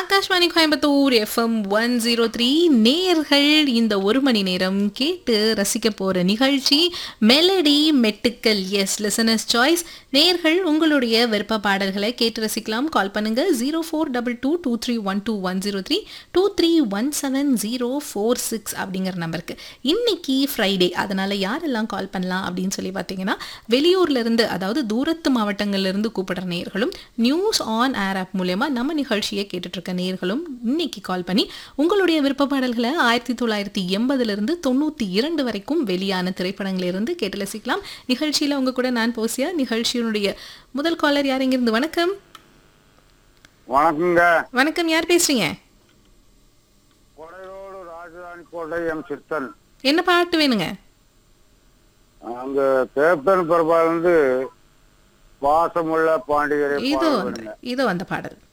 Akashvani Coimbatore FM one zero three நேர்கள் இந்த ஒரு மணி நேரம் கேட்டு ரசிக்க போற நிகழ்ச்சி மெலடி மெட்டுக்கல் எஸ் லிசனர்ஸ் சாய்ஸ் நேர்கள் உங்களுடைய விருப்ப பாடல்களை கேட்டு ரசிக்கலாம் கால் பண்ணுங்க zero four double two two three one two one zero three two three one seven zero four six அப்படிங்கிற நம்பருக்கு இன்னைக்கு ஃப்ரைடே அதனால யாரெல்லாம் கால் பண்ணலாம் அப்படின்னு சொல்லி பார்த்தீங்கன்னா வெளியூர்ல இருந்து அதாவது தூரத்து மாவட்டங்கள்ல இருந்து கூப்பிடுற நேர்களும் நியூஸ் ஆன் ஏர் ஆப் மூலயமா நம்ம நிகழ்ச்சியை கேட்டுட்டு இருக்க நேர்களும் இன்னைக்கு கால் பண்ணி உங்களுடைய விருப்ப பாடல்களை ஆயிரத்தி தொள்ளாயிரத்தி எண்பதுல இருந்து தொண்ணூத்தி இரண்டு வரைக்கும் வெளியான திரைப்படங்களிலிருந்து இருந்து கேட்டு ரசிக்கலாம் நிகழ்ச்சியில உங்க கூட நான் போசியா நிகழ்ச்சியினுடைய முதல் காலர் யார் இங்கிருந்து வணக்கம் வணக்கங்க வணக்கம் யார் பேசுறீங்க கொடையோடு ராஜதானி கோட்டை எம் சித்தன் என்ன பாட்டு வேணுங்க அங்க கேப்டன் பிரபா வந்து பாசமுள்ள பாண்டிகரை இதோ பாட அந்த இதோ அந்த பாடல்